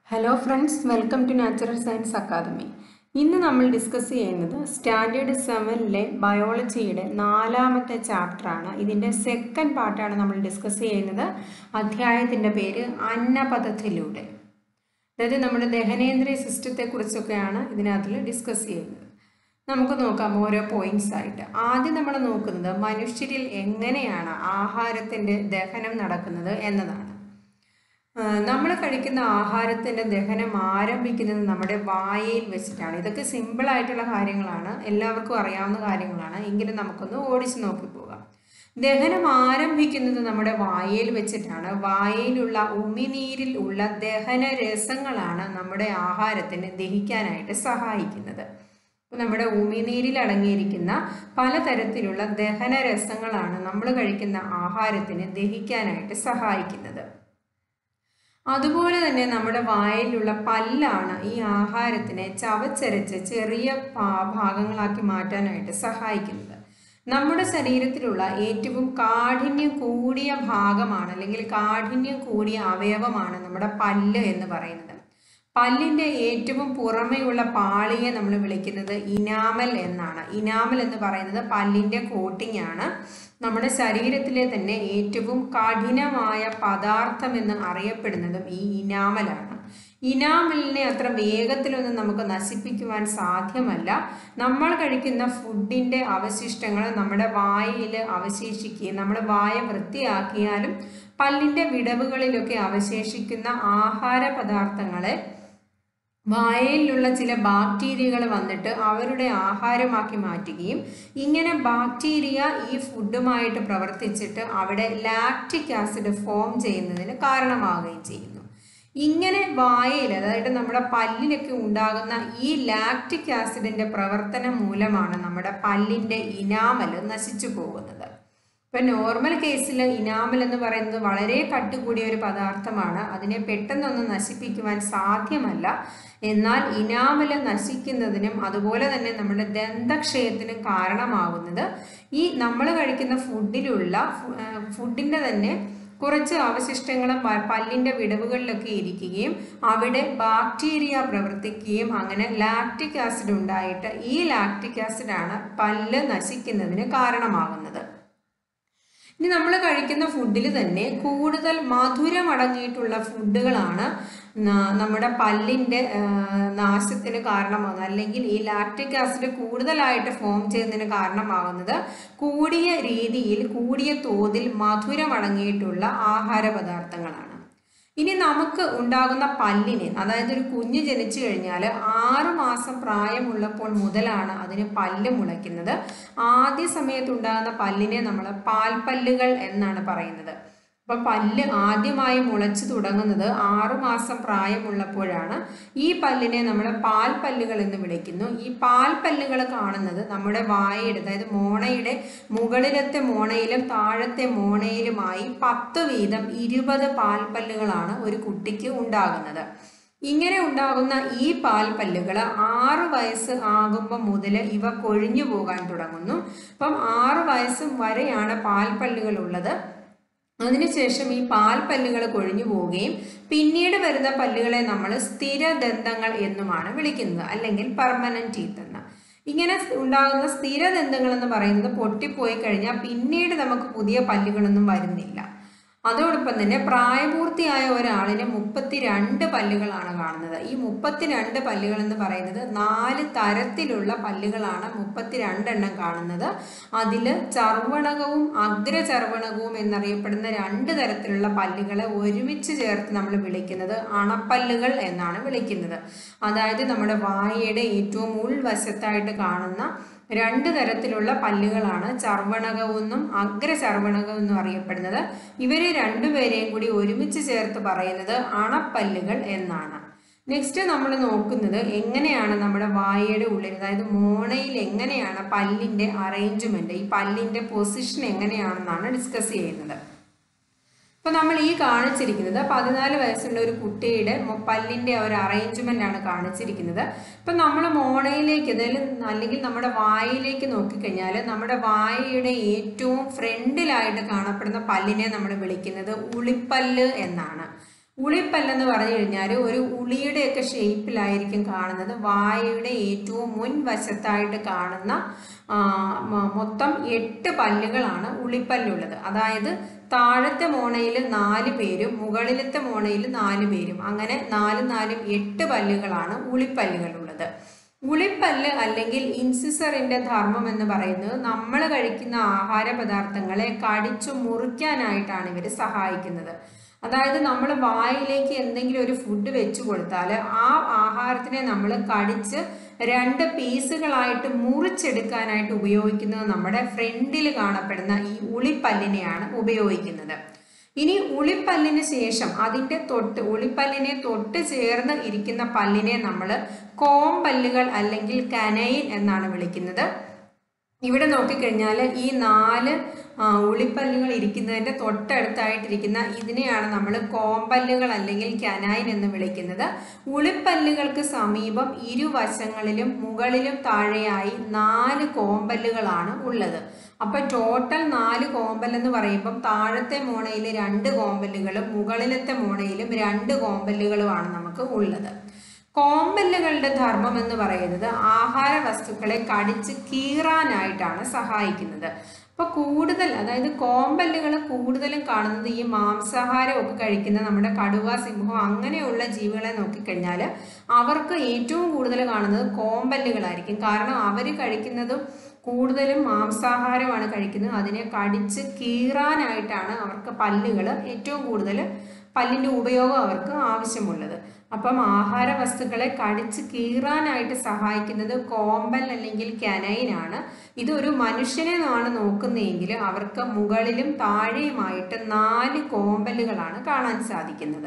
hello friends welcome to natural science academy ഇന്ന് നമ്മൾ discuss ചെയ്യുന്നത് സ്റ്റാൻഡേർഡ് സെവനിലെ ബയോളജിയുടെ നാലാമത്തെ ചാപ്റ്ററാണ് ഇതിൻ്റെ സെക്കൻഡ് പാർട്ടാണ് നമ്മൾ ഡിസ്കസ് ചെയ്യുന്നത് അധ്യായത്തിൻ്റെ പേര് അന്നപഥത്തിലൂടെ അതായത് നമ്മുടെ ദഹനേന്ദ്രിയ സിസ്റ്റത്തെക്കുറിച്ചൊക്കെയാണ് ഇതിനകത്തിൽ ഡിസ്കസ് ചെയ്യുന്നത് നമുക്ക് നോക്കാം ഓരോ പോയിന്റ്സ് ആയിട്ട് ആദ്യം നമ്മൾ നോക്കുന്നത് മനുഷ്യരിൽ എങ്ങനെയാണ് ആഹാരത്തിൻ്റെ ദഹനം നടക്കുന്നത് എന്നതാണ് നമ്മൾ കഴിക്കുന്ന ആഹാരത്തിൻ്റെ ദഹനം ആരംഭിക്കുന്നത് നമ്മുടെ വായയിൽ വെച്ചിട്ടാണ് ഇതൊക്കെ സിമ്പിളായിട്ടുള്ള കാര്യങ്ങളാണ് എല്ലാവർക്കും അറിയാവുന്ന കാര്യങ്ങളാണ് എങ്കിലും നമുക്കൊന്ന് ഓടിച്ചു നോക്കി പോകാം ദഹനം ആരംഭിക്കുന്നത് നമ്മുടെ വായയിൽ വെച്ചിട്ടാണ് വായയിലുള്ള ഉമിനീരിൽ ഉള്ള ദഹന രസങ്ങളാണ് നമ്മുടെ ആഹാരത്തിന് ദഹിക്കാനായിട്ട് സഹായിക്കുന്നത് അപ്പോൾ നമ്മുടെ ഉമിനീരിൽ അടങ്ങിയിരിക്കുന്ന പലതരത്തിലുള്ള ദഹന രസങ്ങളാണ് നമ്മൾ കഴിക്കുന്ന ആഹാരത്തിന് ദഹിക്കാനായിട്ട് സഹായിക്കുന്നത് അതുപോലെ തന്നെ നമ്മുടെ വായിലുള്ള പല്ലാണ് ഈ ആഹാരത്തിനെ ചവച്ചരച്ച് ചെറിയ ഭാഗങ്ങളാക്കി മാറ്റാനായിട്ട് സഹായിക്കുന്നത് നമ്മുടെ ശരീരത്തിലുള്ള ഏറ്റവും കാഠിന്യം കൂടിയ ഭാഗമാണ് അല്ലെങ്കിൽ കാഠിന്യം കൂടിയ അവയവമാണ് നമ്മുടെ പല്ല് എന്ന് പറയുന്നത് പല്ലിൻ്റെ ഏറ്റവും പുറമെയുള്ള പാളിയെ നമ്മൾ വിളിക്കുന്നത് ഇനാമൽ എന്നാണ് ഇനാമൽ എന്ന് പറയുന്നത് പല്ലിൻ്റെ കോട്ടിംഗ് ആണ് നമ്മുടെ ശരീരത്തിലെ തന്നെ ഏറ്റവും കഠിനമായ പദാർത്ഥം എന്ന് അറിയപ്പെടുന്നതും ഈ ഇനാമലാണ് ഇനാമലിനെ അത്ര വേഗത്തിലൊന്നും നമുക്ക് നശിപ്പിക്കുവാൻ സാധ്യമല്ല നമ്മൾ കഴിക്കുന്ന ഫുഡിൻ്റെ അവശിഷ്ടങ്ങൾ നമ്മുടെ വായയിൽ അവശേഷിക്കുകയും നമ്മുടെ വായ വൃത്തിയാക്കിയാലും പല്ലിൻ്റെ വിടവുകളിലൊക്കെ അവശേഷിക്കുന്ന ആഹാര പദാർത്ഥങ്ങളെ വായയിലുള്ള ചില ബാക്ടീരിയകൾ വന്നിട്ട് അവരുടെ ആഹാരമാക്കി മാറ്റുകയും ഇങ്ങനെ ബാക്ടീരിയ ഈ ഫുഡുമായിട്ട് പ്രവർത്തിച്ചിട്ട് അവിടെ ലാക്റ്റിക് ആസിഡ് ഫോം ചെയ്യുന്നതിന് കാരണമാവുകയും ചെയ്യുന്നു ഇങ്ങനെ വായയിൽ അതായത് നമ്മുടെ പല്ലിലൊക്കെ ഉണ്ടാകുന്ന ഈ ലാക്റ്റിക് ആസിഡിന്റെ പ്രവർത്തനം മൂലമാണ് നമ്മുടെ പല്ലിന്റെ ഇനാമൽ നശിച്ചു പോകുന്നത് ഇപ്പം നോർമൽ കേസിൽ ഇനാമൽ എന്ന് പറയുന്നത് വളരെ കട്ടുകൂടിയ ഒരു പദാർത്ഥമാണ് അതിനെ പെട്ടെന്നൊന്നും നശിപ്പിക്കുവാൻ സാധ്യമല്ല എന്നാൽ ഇനാമൽ നശിക്കുന്നതിനും അതുപോലെ തന്നെ നമ്മുടെ ദന്തക്ഷയത്തിനും കാരണമാകുന്നത് ഈ നമ്മൾ കഴിക്കുന്ന ഫുഡിലുള്ള ഫുഡിൻ്റെ തന്നെ കുറച്ച് അവശിഷ്ടങ്ങളും പല്ലിൻ്റെ വിടവുകളിലൊക്കെ ഇരിക്കുകയും അവിടെ ബാക്ടീരിയ പ്രവർത്തിക്കുകയും അങ്ങനെ ലാക്റ്റിക് ആസിഡ് ഉണ്ടായിട്ട് ഈ ലാക്റ്റിക് ആസിഡാണ് പല്ല് നശിക്കുന്നതിന് കാരണമാകുന്നത് ഇനി നമ്മൾ കഴിക്കുന്ന ഫുഡിൽ തന്നെ കൂടുതൽ മധുരം അടങ്ങിയിട്ടുള്ള ഫുഡുകളാണ് നമ്മുടെ പല്ലിൻ്റെ നാശത്തിന് കാരണമാകുന്നത് അല്ലെങ്കിൽ ഈ ലാക്റ്റിക് ആസിഡ് കൂടുതലായിട്ട് ഫോം ചെയ്യുന്നതിന് കാരണമാകുന്നത് കൂടിയ രീതിയിൽ കൂടിയ തോതിൽ മധുരം അടങ്ങിയിട്ടുള്ള ആഹാര പദാർത്ഥങ്ങളാണ് ഇനി നമുക്ക് ഉണ്ടാകുന്ന പല്ലിന് അതായത് ഒരു കുഞ്ഞ് ജനിച്ചു കഴിഞ്ഞാൽ ആറ് മാസം പ്രായമുള്ളപ്പോൾ മുതലാണ് അതിന് പല്ല് മുളയ്ക്കുന്നത് ആദ്യ സമയത്ത് ഉണ്ടാകുന്ന പല്ലിനെ നമ്മൾ പാൽപ്പല്ലുകൾ എന്നാണ് പറയുന്നത് അപ്പം പല്ല് ആദ്യമായി മുളച്ചു തുടങ്ങുന്നത് ആറുമാസം പ്രായമുള്ളപ്പോഴാണ് ഈ പല്ലിനെ നമ്മൾ പാൽപ്പല്ലുകൾ എന്ന് വിളിക്കുന്നു ഈ പാൽപ്പല്ലുകൾ കാണുന്നത് നമ്മുടെ വായയുടെ അതായത് മോണയുടെ മുകളിലത്തെ മോണയിലും താഴത്തെ മോണയിലുമായി പത്ത് വീതം ഇരുപത് പാൽപ്പല്ലുകളാണ് ഒരു കുട്ടിക്ക് ഉണ്ടാകുന്നത് ഇങ്ങനെ ഉണ്ടാകുന്ന ഈ പാൽപ്പല്ലുകൾ ആറ് വയസ്സ് ആകുമ്പോൾ മുതൽ ഇവ കൊഴിഞ്ഞു പോകാൻ തുടങ്ങുന്നു അപ്പം ആറ് വയസ്സ് വരെയാണ് പാൽപ്പല്ലുകൾ ഉള്ളത് അതിനുശേഷം ഈ പാൽ പല്ലുകൾ കൊഴിഞ്ഞു പോവുകയും പിന്നീട് വരുന്ന പല്ലുകളെ നമ്മൾ സ്ഥിരദന്തങ്ങൾ എന്നുമാണ് വിളിക്കുന്നത് അല്ലെങ്കിൽ പെർമനന്റ് ടീത്ത് എന്ന് ഇങ്ങനെ ഉണ്ടാകുന്ന സ്ഥിരദന്തങ്ങൾ എന്ന് പറയുന്നത് പൊട്ടിപ്പോയി കഴിഞ്ഞാൽ പിന്നീട് നമുക്ക് പുതിയ പല്ലുകളൊന്നും വരുന്നില്ല അതോടൊപ്പം തന്നെ പ്രായപൂർത്തിയായ ഒരാളിന് മുപ്പത്തിരണ്ട് പല്ലുകളാണ് കാണുന്നത് ഈ മുപ്പത്തിരണ്ട് പല്ലുകൾ എന്ന് പറയുന്നത് നാല് തരത്തിലുള്ള പല്ലുകളാണ് മുപ്പത്തിരണ്ടെണ്ണം കാണുന്നത് അതിൽ ചർവണകവും അഗ്രചർവണകവും എന്നറിയപ്പെടുന്ന രണ്ട് തരത്തിലുള്ള പല്ലുകളെ ഒരുമിച്ച് ചേർത്ത് നമ്മൾ വിളിക്കുന്നത് അണപ്പല്ലുകൾ എന്നാണ് വിളിക്കുന്നത് അതായത് നമ്മുടെ വായയുടെ ഏറ്റവും ഉൾവശത്തായിട്ട് കാണുന്ന രണ്ട് തരത്തിലുള്ള പല്ലുകളാണ് ചർവണകമെന്നും അഗ്രചർവണകം എന്നും അറിയപ്പെടുന്നത് ഇവരെ രണ്ടുപേരെയും കൂടി ഒരുമിച്ച് ചേർത്ത് പറയുന്നത് അണപ്പല്ലുകൾ എന്നാണ് നെക്സ്റ്റ് നമ്മൾ നോക്കുന്നത് എങ്ങനെയാണ് നമ്മുടെ വായയുടെ ഉള്ളിൽ അതായത് മോണയിൽ എങ്ങനെയാണ് പല്ലിൻ്റെ അറേഞ്ച്മെൻറ്റ് ഈ പല്ലിൻ്റെ പൊസിഷൻ എങ്ങനെയാണെന്നാണ് ഡിസ്കസ് ചെയ്യുന്നത് അപ്പോൾ നമ്മൾ ഈ കാണിച്ചിരിക്കുന്നത് പതിനാല് വയസ്സുള്ള ഒരു കുട്ടിയുടെ പല്ലിൻ്റെ ഒരു അറേഞ്ച്മെൻ്റ് ആണ് കാണിച്ചിരിക്കുന്നത് ഇപ്പം നമ്മൾ മോണയിലേക്ക് അതായത് അല്ലെങ്കിൽ നമ്മുടെ വായയിലേക്ക് നോക്കിക്കഴിഞ്ഞാൽ നമ്മുടെ വായയുടെ ഏറ്റവും ഫ്രണ്ടിലായിട്ട് കാണപ്പെടുന്ന പല്ലിനെ നമ്മൾ വിളിക്കുന്നത് ഉളിപ്പല്ല് എന്നാണ് ഉളിപ്പല്ലെന്ന് പറഞ്ഞു കഴിഞ്ഞാൽ ഒരു ഉളിയുടെയൊക്കെ ഷേപ്പിലായിരിക്കും കാണുന്നത് വായയുടെ ഏറ്റവും മുൻവശത്തായിട്ട് കാണുന്ന ആ, മ- മൊത്തം എട്ട് പല്ലുകളാണ് ഉളിപ്പല്ലുള്ളത് അതായത് താഴത്തെ മോണയിൽ നാല് പേരും മുകളിലത്തെ മോണയിൽ നാല് പേരും അങ്ങനെ നാലും നാലും എട്ട് പല്ലുകളാണ് ഉളിപ്പല്ലുകളുള്ളത് ഉളിപ്പല്ല് അല്ലെങ്കിൽ ഇൻസിസറിന്റെ ധർമ്മം എന്ന് പറയുന്നത് നമ്മൾ കഴിക്കുന്ന ആഹാര പദാർത്ഥങ്ങളെ കടിച്ചു മുറിക്കാനായിട്ടാണ് ഇവർ സഹായിക്കുന്നത് അതായത് നമ്മൾ വായിലേക്ക് എന്തെങ്കിലും ഒരു ഫുഡ് വെച്ച് കൊടുത്താൽ ആ ആഹാരത്തിനെ നമ്മൾ കടിച്ച് രണ്ട് പീസുകളായിട്ട് മുറിച്ചെടുക്കാനായിട്ട് ഉപയോഗിക്കുന്നത് നമ്മുടെ ഫ്രണ്ടിൽ കാണപ്പെടുന്ന ഈ ഉളിപ്പല്ലിനെയാണ് ഉപയോഗിക്കുന്നത് ഇനി ഉളിപ്പല്ലിന് ശേഷം അതിൻ്റെ തൊട്ട് ഉളിപ്പല്ലിനെ തൊട്ട് ചേർന്ന് ഇരിക്കുന്ന പല്ലിനെ നമ്മൾ കോമ്പല്ലുകൾ അല്ലെങ്കിൽ കനൈൻ എന്നാണ് വിളിക്കുന്നത് ഇവിടെ നോക്കിക്കഴിഞ്ഞാൽ ഈ നാല് ആ, ഉളിപ്പല്ലുകൾ ഇരിക്കുന്നതിൻ്റെ തൊട്ടടുത്തായിട്ടിരിക്കുന്ന ഇതിനെയാണ് നമ്മൾ കോമ്പല്ലുകൾ അല്ലെങ്കിൽ കനൈൻ എന്ന് വിളിക്കുന്നത് ഉളിപ്പല്ലുകൾക്ക് സമീപം ഇരുവശങ്ങളിലും മുകളിലും താഴെയായി നാല് കോമ്പല്ലുകളാണ് ഉള്ളത് അപ്പൊ ടോട്ടൽ നാല് കോമ്പൽ എന്ന് പറയുമ്പം താഴത്തെ മോണയിൽ രണ്ട് കോമ്പല്ലുകളും മുകളിലത്തെ മോണയിലും രണ്ട് കോമ്പല്ലുകളുമാണ് നമുക്ക് ഉള്ളത് കോമ്പല്ലുകളുടെ ധർമ്മം എന്ന് പറയുന്നത് ആഹാര വസ്തുക്കളെ കടിച്ച് കീറാനായിട്ടാണ് സഹായിക്കുന്നത് അപ്പോൾ കൂടുതൽ അതായത് കോമ്പല്ലുകൾ കൂടുതലും കാണുന്നത് ഈ മാംസാഹാരം ഒക്കെ കഴിക്കുന്ന നമ്മുടെ കടുവ സിംഹം അങ്ങനെയുള്ള ജീവികളെ നോക്കിക്കഴിഞ്ഞാൽ അവർക്ക് ഏറ്റവും കൂടുതൽ കാണുന്നത് കോമ്പല്ലുകളായിരിക്കും കാരണം അവർ കഴിക്കുന്നതും കൂടുതലും മാംസാഹാരമാണ് കഴിക്കുന്നത് അതിനെ കടിച്ച് കീറാനായിട്ടാണ് അവർക്ക് പല്ലുകൾ ഏറ്റവും കൂടുതൽ പല്ലിൻ്റെ ഉപയോഗം അവർക്ക് ആവശ്യമുള്ളത് അപ്പം ആഹാര വസ്തുക്കളെ കടിച്ച് കീറാനായിട്ട് സഹായിക്കുന്നത് കോമ്പൽ അല്ലെങ്കിൽ കനൈനാണ് ഇതൊരു മനുഷ്യനെ ആണ് നോക്കുന്നതെങ്കിൽ അവർക്ക് മുകളിലും താഴെയുമായിട്ട് നാല് കോമ്പലുകളാണ് കാണാൻ സാധിക്കുന്നത്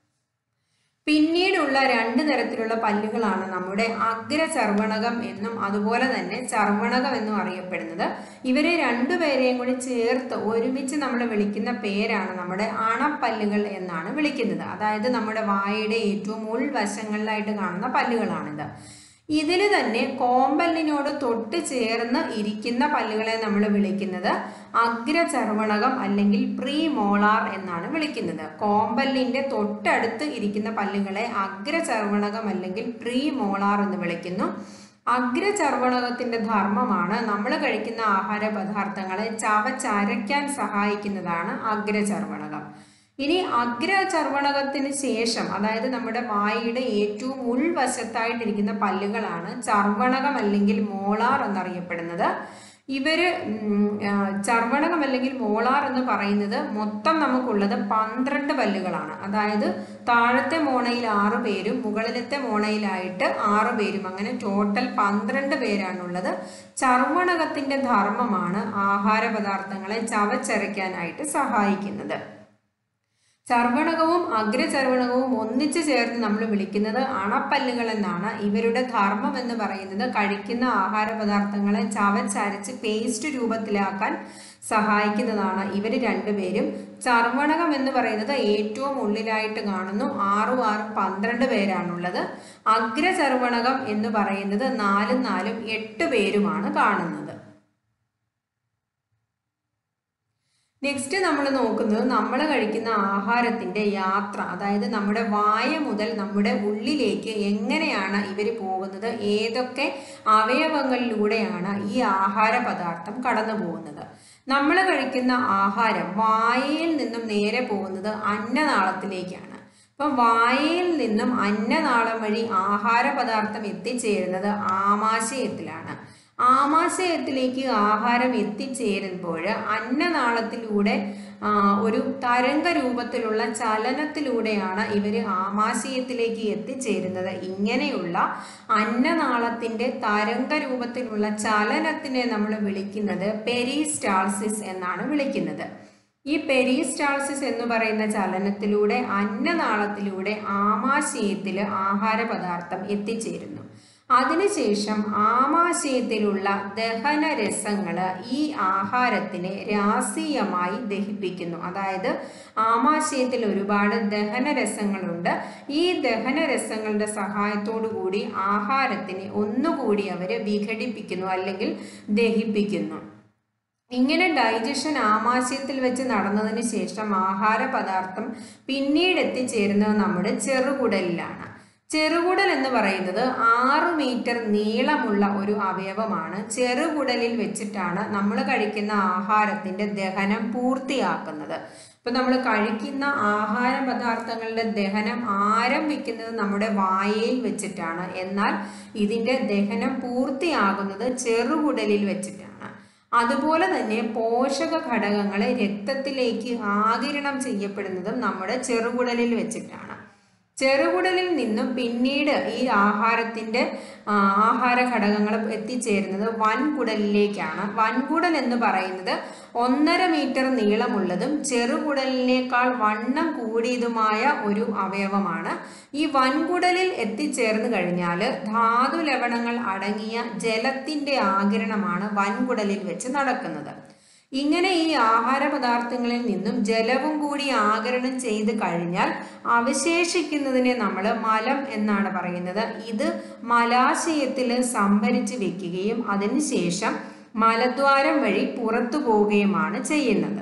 പിന്നീടുള്ള രണ്ട് തരത്തിലുള്ള പല്ലുകളാണ് നമ്മുടെ അഗ്രചർവണകം എന്നും അതുപോലെ തന്നെ ചർവണകം എന്നും അറിയപ്പെടുന്നത് ഇവരെ രണ്ടുപേരെയും കൂടി ചേർത്ത് ഒരുമിച്ച് നമ്മൾ വിളിക്കുന്ന പേരാണ് നമ്മുടെ അണപ്പല്ലുകൾ എന്നാണ് വിളിക്കുന്നത് അതായത് നമ്മുടെ വായയുടെ ഏറ്റവും ഉൾവശങ്ങളിലായിട്ട് കാണുന്ന പല്ലുകളാണിത് ഇതിൽ തന്നെ കോമ്പല്ലിനോട് തൊട്ട് ചേർന്ന് ഇരിക്കുന്ന പല്ലുകളെ നമ്മൾ വിളിക്കുന്നത് അഗ്രചർവണകം അല്ലെങ്കിൽ പ്രീ മോളാർ എന്നാണ് വിളിക്കുന്നത് കോമ്പല്ലിന്റെ തൊട്ടടുത്ത് ഇരിക്കുന്ന പല്ലുകളെ അഗ്രചർവണകം അല്ലെങ്കിൽ പ്രീ മോളാർ എന്ന് വിളിക്കുന്നു അഗ്രചർവണകത്തിന്റെ ധർമ്മമാണ് നമ്മൾ കഴിക്കുന്ന ആഹാര പദാർത്ഥങ്ങളെ ചവച്ചരയ്ക്കാൻ സഹായിക്കുന്നതാണ് അഗ്രചർവണകം ഇനി അഗ്രചർവണകത്തിന് ശേഷം അതായത് നമ്മുടെ വായിയുടെ ഏറ്റവും ഉൾവശത്തായിട്ടിരിക്കുന്ന പല്ലുകളാണ് ചർവണകം അല്ലെങ്കിൽ മോളാർ എന്നറിയപ്പെടുന്നത് ഇവര് ഉം, ആ, ചർവണകം അല്ലെങ്കിൽ മോളാർ എന്ന് പറയുന്നത് മൊത്തം നമുക്കുള്ളത് പന്ത്രണ്ട് പല്ലുകളാണ് അതായത് താഴത്തെ മോണയിൽ ആറ് പേരും മുകളിലത്തെ മോണയിലായിട്ട് ആറ് പേരും അങ്ങനെ ടോട്ടൽ പന്ത്രണ്ട് പേരാണുള്ളത് ചർവണകത്തിന്റെ ധർമ്മമാണ് ആഹാര പദാർത്ഥങ്ങളെ ചവച്ചരയ്ക്കാനായിട്ട് സഹായിക്കുന്നത് ചർവണകവും അഗ്രചർവണകവും ഒന്നിച്ചു ചേർന്ന് നമ്മൾ വിളിക്കുന്നത് അണപ്പല്ലുകൾ എന്നാണ് ഇവരുടെ ധർമ്മം എന്ന് പറയുന്നത് കഴിക്കുന്ന ആഹാര പദാർത്ഥങ്ങളെ ചവച്ചരച്ച് പേസ്റ്റ് രൂപത്തിലാക്കാൻ സഹായിക്കുന്നതാണ് ഇവർ രണ്ടുപേരും ചർവണകം എന്ന് പറയുന്നത് ഏറ്റവും ഉള്ളിലായിട്ട് കാണുന്നു ആറും ആറും പന്ത്രണ്ട് പേരാണുള്ളത് അഗ്രചർവണകം എന്ന് പറയുന്നത് നാലും നാലും എട്ട് പേരുമാണ് കാണുന്നത് നെക്സ്റ്റ് നമ്മൾ നോക്കുന്നത് നമ്മൾ കഴിക്കുന്ന ആഹാരത്തിൻ്റെ യാത്ര അതായത് നമ്മുടെ വായ മുതൽ നമ്മുടെ ഉള്ളിലേക്ക് എങ്ങനെയാണ് ഇവർ പോകുന്നത് ഏതൊക്കെ അവയവങ്ങളിലൂടെയാണ് ഈ ആഹാര പദാർത്ഥം കടന്നു പോകുന്നത് നമ്മൾ കഴിക്കുന്ന ആഹാരം വായയിൽ നിന്നും നേരെ പോകുന്നത് അന്നനാളത്തിലേക്കാണ് അപ്പം വായയിൽ നിന്നും അന്നനാളം വഴി ആഹാര പദാർത്ഥം എത്തിച്ചേരുന്നത് ആമാശയത്തിലാണ് ആമാശയത്തിലേക്ക് ആഹാരം എത്തിച്ചേരുമ്പോൾ അന്നനാളത്തിലൂടെ ആ, ഒരു തരംഗ രൂപത്തിലുള്ള ചലനത്തിലൂടെയാണ് ഇവർ ആമാശയത്തിലേക്ക് എത്തിച്ചേരുന്നത് ഇങ്ങനെയുള്ള അന്നനാളത്തിൻ്റെ തരംഗ രൂപത്തിലുള്ള ചലനത്തിനെ നമ്മൾ വിളിക്കുന്നത് പെരിസ്റ്റാൾസിസ് എന്നാണ് വിളിക്കുന്നത് ഈ പെരിസ്റ്റാൾസിസ് എന്ന് പറയുന്ന ചലനത്തിലൂടെ അന്നനാളത്തിലൂടെ ആമാശയത്തിൽ ആഹാര പദാർത്ഥം എത്തിച്ചേരുന്നു അതിനുശേഷം ആമാശയത്തിലുള്ള ദഹനരസങ്ങൾ ഈ ആഹാരത്തിനെ രാസീയമായി ദഹിപ്പിക്കുന്നു അതായത് ആമാശയത്തിൽ ഒരുപാട് ദഹനരസങ്ങളുണ്ട് ഈ ദഹനരസങ്ങളുടെ സഹായത്തോടു കൂടി ആഹാരത്തിനെ ഒന്നുകൂടി അവർ വിഘടിപ്പിക്കുന്നു അല്ലെങ്കിൽ ദഹിപ്പിക്കുന്നു ഇങ്ങനെ ഡൈജഷൻ ആമാശയത്തിൽ വെച്ച് നടന്നതിന് ശേഷം ആഹാര പദാർത്ഥം പിന്നീട് എത്തിച്ചേരുന്നത് നമ്മുടെ ചെറുകുടലിലാണ് ചെറുകുടൽ എന്ന് പറയുന്നത് ആറ് മീറ്റർ നീളമുള്ള ഒരു അവയവമാണ് ചെറുകുടലിൽ വെച്ചിട്ടാണ് നമ്മൾ കഴിക്കുന്ന ആഹാരത്തിന്റെ ദഹനം പൂർത്തിയാക്കുന്നത് ഇപ്പൊ നമ്മൾ കഴിക്കുന്ന ആഹാര പദാർത്ഥങ്ങളുടെ ദഹനം ആരംഭിക്കുന്നത് നമ്മുടെ വായയിൽ വെച്ചിട്ടാണ് എന്നാൽ ഇതിന്റെ ദഹനം പൂർത്തിയാകുന്നത് ചെറുകുടലിൽ വെച്ചിട്ടാണ് അതുപോലെ തന്നെ പോഷക ഘടകങ്ങളെ രക്തത്തിലേക്ക് ആകിരണം ചെയ്യപ്പെടുന്നതും നമ്മുടെ ചെറുകുടലിൽ വെച്ചിട്ടാണ് ചെറുകുടലിൽ നിന്നും പിന്നീട് ഈ ആഹാരത്തിൻ്റെ ആഹാര ഘടകങ്ങൾ എത്തിച്ചേരുന്നത് വൻകുടലിലേക്കാണ് വൻകുടൽ എന്ന് പറയുന്നത് ഒന്നര മീറ്റർ നീളമുള്ളതും ചെറുകുടലിനേക്കാൾ വണ്ണം കൂടിയതുമായ ഒരു അവയവമാണ് ഈ വൻകുടലിൽ എത്തിച്ചേർന്ന് കഴിഞ്ഞാൽ ധാതു ലവണങ്ങൾ അടങ്ങിയ ജലത്തിൻ്റെ ആകിരണമാണ് വൻകുടലിൽ വെച്ച് നടക്കുന്നത് ഇങ്ങനെ ഈ ആഹാര പദാർത്ഥങ്ങളിൽ നിന്നും ജലവും കൂടി ആകരണം ചെയ്ത് കഴിഞ്ഞാൽ അവശേഷിക്കുന്നതിനെ നമ്മൾ മലം എന്നാണ് പറയുന്നത് ഇത് മലാശയത്തിൽ സംഭരിച്ച് വെക്കുകയും അതിനുശേഷം മലദ്വാരം വഴി പുറത്തു പോവുകയുമാണ് ചെയ്യുന്നത്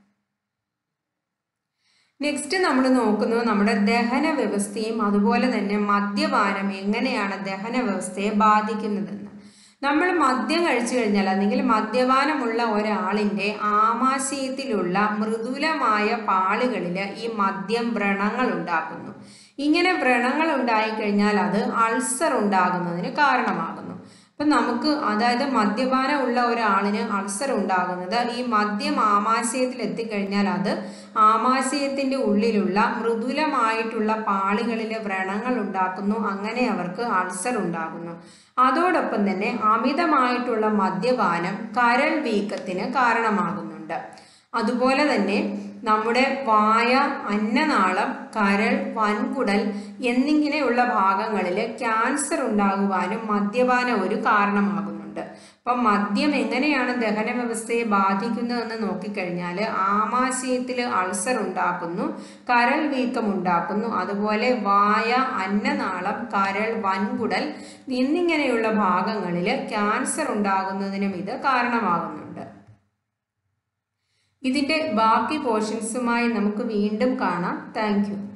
നെക്സ്റ്റ് നമ്മൾ നോക്കുന്നത് നമ്മുടെ ദഹന വ്യവസ്ഥയും അതുപോലെ തന്നെ മദ്യപാനം എങ്ങനെയാണ് ദഹന വ്യവസ്ഥയെ ബാധിക്കുന്നതെന്ന് നമ്മൾ മദ്യം കഴിച്ചു കഴിഞ്ഞാൽ അല്ലെങ്കിൽ മദ്യപാനമുള്ള ഒരാളിൻ്റെ ആമാശയത്തിലുള്ള മൃദുലമായ പാളികളിൽ ഈ മദ്യം വ്രണങ്ങൾ ഉണ്ടാക്കുന്നു ഇങ്ങനെ വ്രണങ്ങൾ ഉണ്ടായിക്കഴിഞ്ഞാൽ അത് അൾസർ ഉണ്ടാകുന്നതിന് കാരണമാകുന്നു അപ്പം നമുക്ക് അതായത് മദ്യപാനം ഉള്ള ഒരാളിന് അൾസർ ഉണ്ടാകുന്നത് ഈ മദ്യം ആമാശയത്തിൽ എത്തിക്കഴിഞ്ഞാൽ അത് ആമാശയത്തിൻ്റെ ഉള്ളിലുള്ള മൃദുലമായിട്ടുള്ള പാളികളിലെ വ്രണങ്ങൾ ഉണ്ടാക്കുന്നു അങ്ങനെ അവർക്ക് അൾസർ ഉണ്ടാകുന്നു അതോടൊപ്പം തന്നെ അമിതമായിട്ടുള്ള മദ്യപാനം കരൾ വീക്കത്തിന് കാരണമാകുന്നുണ്ട് അതുപോലെ തന്നെ നമ്മുടെ വായ അന്നനാളം കരൾ വൻകുടൽ എന്നിങ്ങനെയുള്ള ഭാഗങ്ങളിൽ ക്യാൻസർ ഉണ്ടാകുവാനും മദ്യപാനം ഒരു കാരണമാകുന്നുണ്ട് അപ്പം മദ്യം എങ്ങനെയാണ് ദഹന വ്യവസ്ഥയെ ബാധിക്കുന്നതെന്ന് നോക്കിക്കഴിഞ്ഞാൽ ആമാശയത്തിൽ അൾസർ ഉണ്ടാക്കുന്നു കരൾ വീക്കം ഉണ്ടാക്കുന്നു അതുപോലെ വായ അന്നനാളം കരൾ വൻകുടൽ എന്നിങ്ങനെയുള്ള ഭാഗങ്ങളിൽ ക്യാൻസർ ഉണ്ടാകുന്നതിനും ഇത് കാരണമാകുന്നുണ്ട് ഇതിൻ്റെ ബാക്കി പോർഷൻസുമായി നമുക്ക് വീണ്ടും കാണാം താങ്ക്